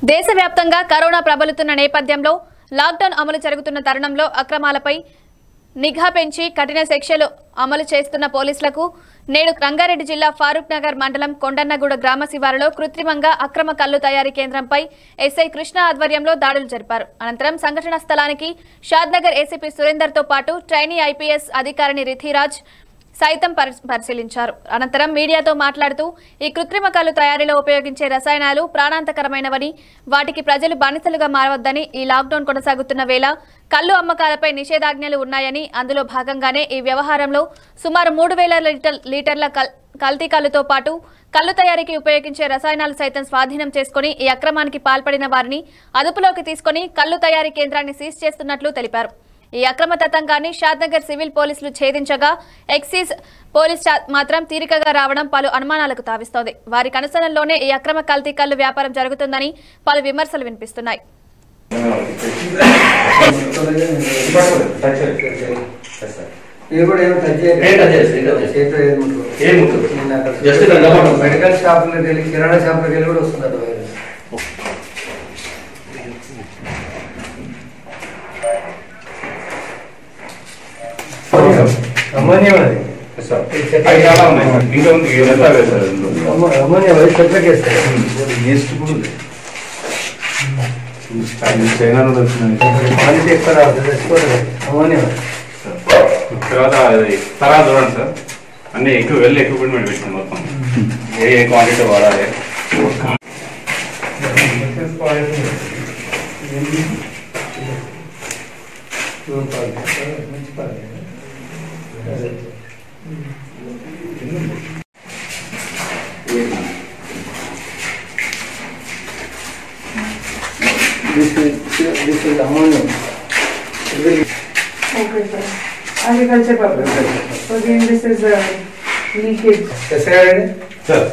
దేశవ్యాప్తంగా కరోనా ప్రబలుతున్న నేపథ్యంలో లాక్డౌన్ అమలు జరుగుతున్న తరుణంలో అక్రమాలపై నిఘా పెంచి కఠిన శిక్షలు అమలు చేస్తున్న పోలీసులకు నేడు రంగారెడ్డి జిల్లా ఫారూక్ నగర్ మండలం కొండన్నగూడ గ్రామ శివారులో కృత్రిమంగా అక్రమ కల్లు తయారీ కేంద్రంపై ఎస్ఐ కృష్ణ ఆధ్వర్యంలో దాడులు జరిపారు అనంతరం సంఘటన స్థలానికి షాద్నగర్ ఏసీపీ సురేందర్తో పాటు ట్రైనీ ఐపీఎస్ అధికారిని రిథిరాజ్ సైతం పరి- పరిశీలించారు అనంతరం మీడియాతో మాట్లాడుతూ ఈ కృత్రిమ కల్లు తయారీలో ఉపయోగించే రసాయనాలు ప్రాణాంతకరమైనవని వాటికి ప్రజలు బానిసలుగా మారవద్దని ఈ లాక్డౌన్ కొనసాగుతున్న వేళ కల్లు అమ్మకాలపై నిషేధాజ్ఞలు ఉన్నాయని అందులో భాగంగానే ఈ వ్యవహారంలో సుమారు మూడు వేల లీటర్ లీటర్ల కల్ కల్తీ కల్లుతో పాటు కల్లు తయారీకి ఉపయోగించే రసాయనాలు సైతం స్వాధీనం చేసుకుని ఈ అక్రమానికి పాల్పడిన వారిని అదుపులోకి తీసుకుని కల్లు తయారీ కేంద్రాన్ని సీజ్ చేస్తున్నట్లు తెలిపారు ఈ అక్రమ తతంగాన్ని షాద్నగర్ సివిల్ పోలీసులు ఛేదించగా ఎక్సైజ్ పోలీస్ స్టా- మాత్రం తీరికగా రావడం పలు అనుమానాలకు తావిస్తోంది వారి కనుసనల్లోనే ఈ అక్రమ కల్తీ కల్లు వ్యాపారం జరుగుతుందని పలు విమర్శలు వినిపిస్తున్నాయి ఇది కూడా ఏమి టచ్ చేయలేదు. ఏం టచ్ చేయలేదు, ఏం టచ్ చేయలేదు. చేతితో ఏది ముట్టుకోలేదు. ఏం ముట్టుకోలేదు. నిన్న అక్కడ Just ఇక్కడ గమనం. మెడికల్ షాపులకు వెళ్ళి కిరాణా షాపులకు వెళ్ళి కూడా వస్తున్నారు వైరస్. అమ్మోనియం అది అవి చాలా ఉన్నాయి సార్. ఇంకా ఉంది ఇదంతా వేశారు ఇందులో. అమ్మో- అమ్మోనియం అది చెట్లకి వేస్తారు అది చైనా నుండి వచ్చిందండి. క్వాలిటీ ఎక్కువ రాదు తెచ్చుకోలేదు అమ్మోనియం అది. తర్వాత అది తర్వాత చూడండి సార్ అన్ని ఎక్కువ వెళ్ళి ఎక్విప్మెంట్ పెట్టింది మొత్తం ఏ ఏ క్వాంటిటీ వాడాలి This is this is ammonium. It will Okay, sir. Agriculture purpose. So again, this is a leakage. ఎసగాడండి sir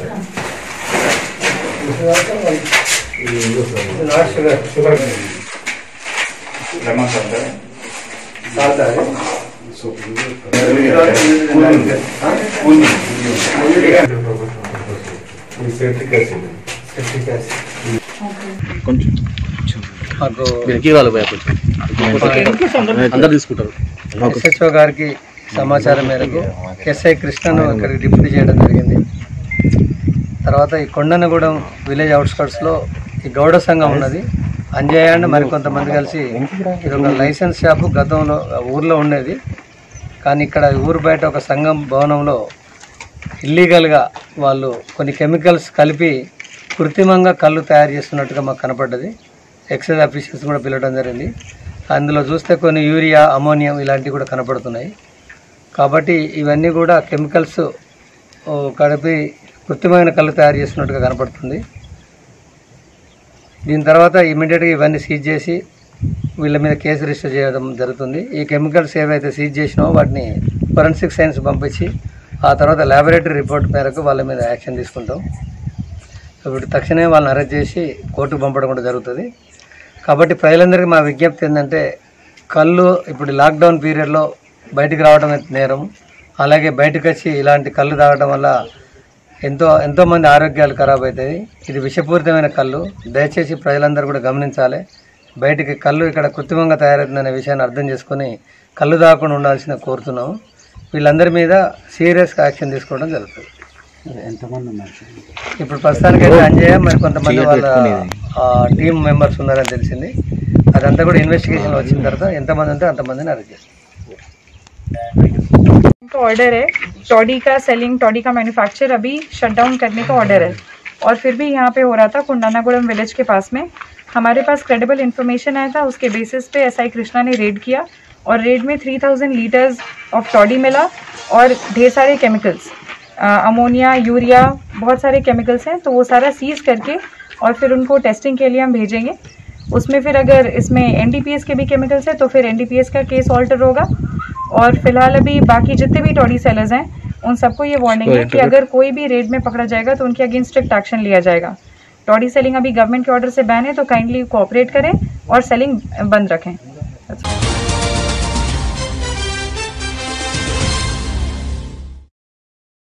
not sugar sugar lemon sir sir salt అది septic acid septic acid Okay. మాకు అందరు తీసుకుంటారు SHO గారికి సమాచారం మేరకు SI కృష్ణను ఇక్కడికి deputy చేయడం జరిగింది తర్వాత ఈ కొండనగూడెం విలేజ్ అవుట్స్కట్స్లో ఈ గౌడ సంఘం ఉన్నది అంజయ్య అండ్ మరికొంతమంది కలిసి ఇది ఒక లైసెన్స్ షాపు గతంలో ఊర్లో ఉండేది కానీ ఇక్కడ ఊరు బయట ఒక సంఘం భవనంలో ఇల్లీగల్గా వాళ్ళు కొన్ని కెమికల్స్ కలిపి కృత్రిమంగా కళ్ళు తయారు చేస్తున్నట్టుగా మాకు కనపడ్డది ఎక్సైజ్ ఆఫీసర్స్ కూడా పిలవడం జరిగింది అందులో చూస్తే కొన్ని యూరియా అమోనియం ఇలాంటివి కూడా కనపడుతున్నాయి కాబట్టి ఇవన్నీ కూడా కెమికల్స్ ఓ, కలిపి కృత్రిమైన కళ్ళు తయారు చేస్తున్నట్టుగా కనపడుతుంది దీని తర్వాత ఇమీడియట్గా ఇవన్నీ సీజ్ చేసి వీళ్ళ మీద కేసు రిజిస్టర్ చేయడం జరుగుతుంది ఈ కెమికల్స్ ఏవైతే సీజ్ చేసినామో వాటిని ఫొరెన్సిక్ సైన్స్ పంపించి ఆ తర్వాత ల్యాబొరేటరీ రిపోర్ట్ మేరకు వాళ్ళ మీద యాక్షన్ తీసుకుంటాం ఇప్పుడు తక్షణమే వాళ్ళని అరెస్ట్ చేసి కోర్టుకు పంపడం కూడా జరుగుతుంది కాబట్టి ప్రజలందరికీ మా విజ్ఞప్తి ఏంటంటే కళ్ళు ఇప్పుడు లాక్డౌన్ పీరియడ్లో బయటికి రావడం నేరం అలాగే బయటకు వచ్చి ఇలాంటి కళ్ళు తాగడం వల్ల ఎంతో ఎంతోమంది ఆరోగ్యాలు ఖరాబ్ అవుతాయి ఇది విషపూరితమైన కళ్ళు దయచేసి ప్రజలందరూ కూడా గమనించాలి బయటికి కళ్ళు ఇక్కడ కృత్రిమంగా తయారవుతుందనే విషయాన్ని అర్థం చేసుకొని కళ్ళు తాగకుండా ఉండాల్సిన కోరుతున్నాము వీళ్ళందరి మీద సీరియస్గా యాక్షన్ తీసుకోవడం జరుగుతుంది ఇప్పుడు ప్రస్తుతానికి అయితే అంజయ్య మరి కొంతమంది వాళ్ళ టీం మెంబర్స్ ఉన్నారని తెలిసింది అదంతా కూడా ఇన్వెస్టిగేషన్ వచ్చిన తర్వాత ఎంతమంది ఉంటే అంతమందిని అరెస్ట్ చేస్తాం का ऑर्डर है टॉडी का सेलिंग टॉडी का मैन्युफैक्चर अभी शट डाउन करने का ऑर्डर है और फिर भी यहाँ पे हो रहा था कुंडानागुड़म विलेज के पास में हमारे पास क्रेडिबल इन्फॉर्मेशन आया था उसके बेसिस पे एसआई कृष्णा ने रेड किया और रेड में 3000 लीटर्स ऑफ टॉडी मिला और ढेर सारे केमिकल्स अमोनिया यूरिया बहुत सारे केमिकल्स हैं तो वो सारा सीज करके और फिर उनको टेस्टिंग के लिए हम भेजेंगे उसमें फिर अगर इसमें एनडीपीएस के भी केमिकल्स है तो फिर एनडीपीएस का केस ऑल्टर होगा और फिलहाल अभी बाकी जितने भी टॉडी सेलर्स हैं उन सबको ये वार्निंग है कि अगर कोई भी रेड में पकड़ा जाएगा तो उनके अगेंस्ट स्ट्रिक्ट एक्शन लिया जाएगा टॉडी सेलिंग अभी गवर्नमेंट के ऑर्डर से बैन है तो काइंडली कोऑपरेट करें और सेलिंग बंद रखें